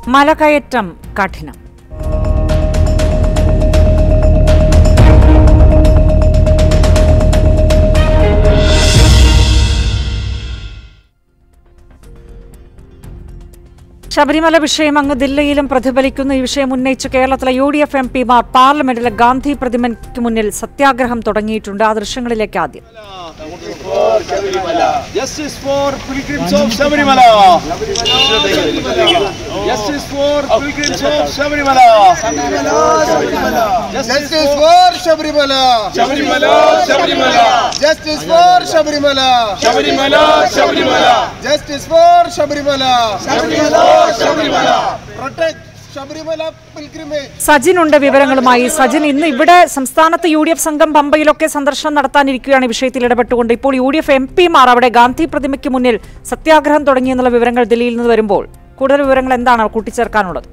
മലകയറ്റം കഠിനം ശബരിമല വിഷയം അങ്ങ് ദില്ലിയിലും പ്രതിഫലിക്കുന്ന ഈ വിഷയം ഉന്നയിച്ച് കേരളത്തിലെ യു ഡി എഫ് എം പിമാർ പാർലമെന്റിലെ ഗാന്ധി പ്രതിമയ്ക്ക് മുന്നിൽ സത്യാഗ്രഹം തുടങ്ങിയിട്ടുണ്ട് ആ ദൃശ്യങ്ങളിലേക്ക് ആദ്യം Justice for pilgrims of Sabarimala. Justice for pilgrims of Sabarimala. Justice for Shabrimala. Sabarimala, Sabarimala, Justice for Shabrimala. Sabarimala, Sabarimala, Justice for Shabrimala. Sabarimala. Protect Shabrimala pilgrimage. സജിനുണ്ട് വിവരങ്ങളുമായി സജിൻ ഇന്ന് ഇവിടെ സംസ്ഥാനത്ത് യു ഡി എഫ് സംഘം പമ്പയിലൊക്കെ സന്ദർശനം നടത്താനിരിക്കുകയാണ് ഈ വിഷയത്തിൽ ഇടപെട്ടുകൊണ്ട് ഇപ്പോൾ യു ഡി എഫ് എം പിമാർ അവിടെ ഗാന്ധി പ്രതിമയ്ക്ക് മുന്നിൽ സത്യാഗ്രഹം തുടങ്ങിയെന്നുള്ള വിവരങ്ങൾ ദില്ലിയിൽ നിന്ന് വരുമ്പോൾ കൂടുതൽ വിവരങ്ങൾ എന്താണ് കൂട്ടിച്ചേർക്കാനുള്ളത്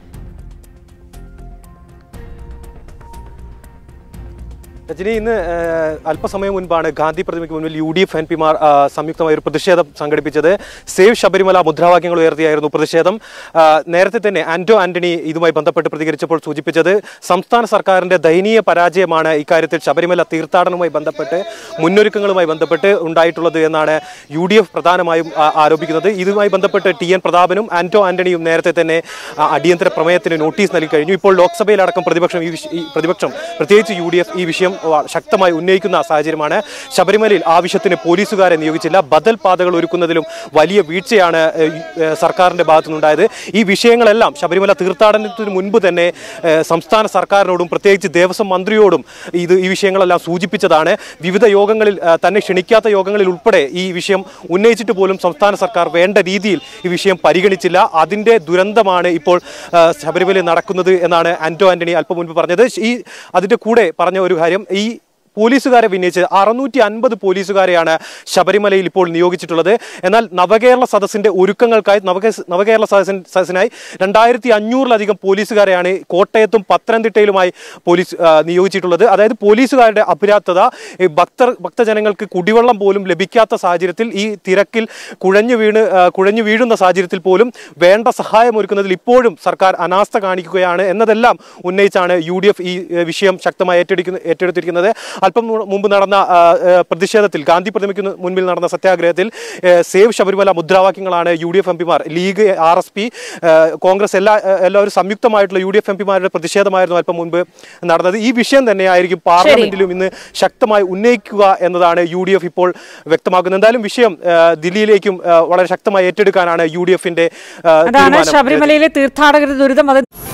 രജനി ഇന്ന് ഏഹ്, അല്പസമയം മുൻപാണ് ഗാന്ധി പ്രതിമയ്ക്ക് മുന്നിൽ യു ഡി എഫ് എം പിമാർ സംയുക്തമായ ഒരു പ്രതിഷേധം സംഘടിപ്പിച്ചത് സേവ് ശബരിമല മുദ്രാവാക്യങ്ങൾ ഉയർത്തിയായിരുന്നു പ്രതിഷേധം ആ, നേരത്തെ തന്നെ ആന്റോ ആന്റണി ഇതുമായി ബന്ധപ്പെട്ട് പ്രതികരിച്ചപ്പോൾ സൂചിപ്പിച്ചത് സംസ്ഥാന സർക്കാരിന്റെ ദയനീയ പരാജയമാണ് ഇക്കാര്യത്തിൽ ശബരിമല തീർത്ഥാടനവുമായി ബന്ധപ്പെട്ട് മുന്നൊരുക്കങ്ങളുമായി ബന്ധപ്പെട്ട് ഉണ്ടായിട്ടുള്ളത് എന്നാണ് യു ഡി എഫ് പ്രധാനമായും ആ, ആരോപിക്കുന്നത് ഇതുമായി ബന്ധപ്പെട്ട് ടി എൻ പ്രതാപനും ആന്റോ ആന്റണിയും നേരത്തെ തന്നെ ആ, അടിയന്തര പ്രമേയത്തിന് നോട്ടീസ് നൽകി കഴിഞ്ഞു ഇപ്പോൾ ലോക്സഭയിലടക്കം പ്രതിപക്ഷം ഈ വിഷ- ഈ പ്രതിപക്ഷം പ്രത്യേകിച്ച് യു ഡി എഫ് ഈ വിഷയം വ- ശക്തമായി ഉന്നയിക്കുന്ന സാഹചര്യമാണ് ശബരിമലയിൽ ആവശ്യത്തിന് പോലീസുകാരെ നിയോഗിച്ചില്ല ബദൽ പാതകൾ ഒരുക്കുന്നതിലും വലിയ വീഴ്ചയാണ് ഏഹ്, ഈ, ഏഹ്, സർക്കാരിന്റെ ഭാഗത്തു നിന്നുണ്ടായത് ഈ വിഷയങ്ങളെല്ലാം ശബരിമല തീർത്ഥാടനത്തിന് മുൻപ് തന്നെ ഏഹ്, സംസ്ഥാന സർക്കാരിനോടും പ്രത്യേകിച്ച് ദേവസ്വം മന്ത്രിയോടും ഇത് ഈ വിഷയങ്ങളെല്ലാം സൂചിപ്പിച്ചതാണ് വിവിധ യോഗങ്ങളിൽ ഏഹ്, തന്നെ ക്ഷണിക്കാത്ത യോഗങ്ങളിൽ ഉൾപ്പെടെ ഈ വിഷയം ഉന്നയിച്ചിട്ട് പോലും സംസ്ഥാന സർക്കാർ വേണ്ട രീതിയിൽ ഈ വിഷയം പരിഗണിച്ചില്ല അതിന്റെ ദുരന്തമാണ് ഇപ്പോൾ ഏഹ്, ശബരിമലയിൽ നടക്കുന്നത് എന്നാണ് ആന്റോ ആന്റണി അല്പം മുൻപ് പറഞ്ഞത് ഈ അതിന്റെ കൂടെ പറഞ്ഞ ഒരു കാര്യം ഈ പോലീസുകാരെ വിന്യസിച്ച് അറുന്നൂറ്റി അൻപത് പോലീസുകാരെയാണ് ശബരിമലയിൽ ഇപ്പോൾ നിയോഗിച്ചിട്ടുള്ളത് എന്നാൽ നവകേരള സദസ്സിന്റെ ഒരുക്കങ്ങൾക്കായി നവകേ നവകേരള സദസ്സിൻ സദസ്സിനായി രണ്ടായിരത്തി അഞ്ഞൂറിലധികം പോലീസുകാരെയാണ് കോട്ടയത്തും പത്തനംതിട്ടയിലുമായി പോലീസ് ആ, നിയോഗിച്ചിട്ടുള്ളത് അതായത് പോലീസുകാരുടെ അപര്യാപ്തത ഈ ഭക്തർ ഭക്തജനങ്ങൾക്ക് കുടിവെള്ളം പോലും ലഭിക്കാത്ത സാഹചര്യത്തിൽ ഈ തിരക്കിൽ കുഴഞ്ഞു വീണ് ആ, കുഴഞ്ഞു വീഴുന്ന സാഹചര്യത്തിൽ പോലും വേണ്ട സഹായം ഒരുക്കുന്നതിൽ ഇപ്പോഴും സർക്കാർ അനാസ്ഥ കാണിക്കുകയാണ് എന്നതെല്ലാം ഉന്നയിച്ചാണ് യു ഡി എഫ് ഈ ഏ, വിഷയം ശക്തമായി ഏറ്റെടുക്കുന്ന ഏറ്റെടുത്തിരിക്കുന്നത് അല്പം മു- മുമ്പ് നടന്ന ആ, ഏ, പ്രതിഷേധത്തിൽ ഗാന്ധി പ്രതിമയ്ക്ക് മുൻപിൽ നടന്ന സത്യാഗ്രഹത്തിൽ ഏ, സേവ് ശബരിമല മുദ്രാവാക്യങ്ങളാണ് യു ഡി എഫ് എം പിമാർ League R S P Congress എല്ലാ ഏ, എല്ലാവരും സംയുക്തമായിട്ടുള്ള യു ഡി എഫ് എം പിമാരുടെ പ്രതിഷേധമായിരുന്നു അല്പം മുൻപ് നടന്നത് ഈ വിഷയം തന്നെയായിരിക്കും പാർലമെന്റിലും ഇന്ന് ശക്തമായി ഉന്നയിക്കുക എന്നതാണ് യു ഡി എഫ് ഇപ്പോൾ വ്യക്തമാക്കുന്നത് എന്തായാലും വിഷയം ഏ, ദില്ലിയിലേക്കും ഏ, വളരെ ശക്തമായി ഏറ്റെടുക്കാനാണ് യു ഡി എഫിന്റെ അതാണ് ശബരിമലയിലെ തീർത്ഥാടകരുടെ ദുരിതം അത്